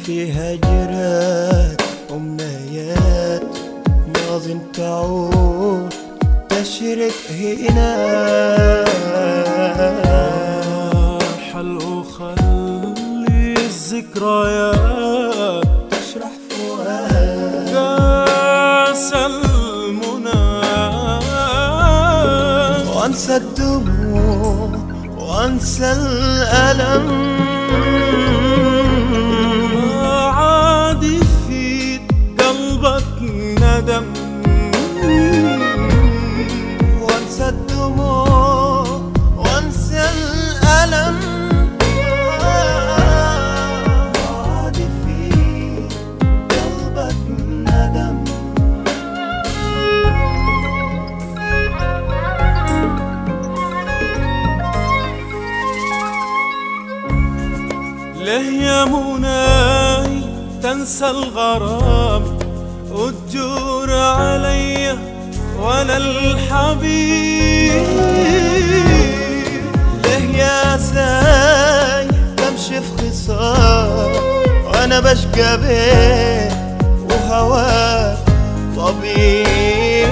فيها جرات أمنيات ماض تعود تشرق هنا ارحل وخلي الذكريات تشرح فؤاد كاس المنى وانسى الدموع وانسى الألم ما عاد يفيد قلبك ندم وانسى الدموع وانسى الألم عاد في قلبك ندم ليه يا مناي تنسى الغرام وتجور علي وانا الحبيب ليه يا ساي بمشي في خصام وانا بشقى بيك وهواك طبيب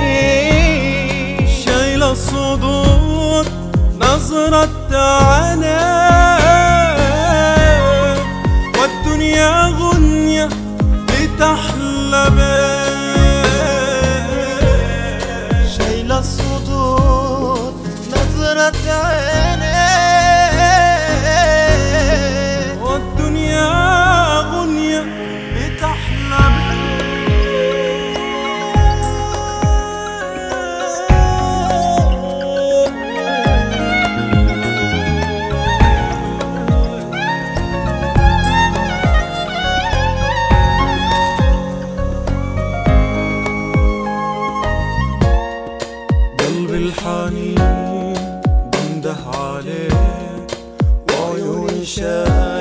شايل الصدور نظرة عينيك والدنيا غنية لتحلى بيك شايل الصدور نظرة عينيك والدنيا غنية لتحلى قلبي الحنين بنده عليك وعيوني شايف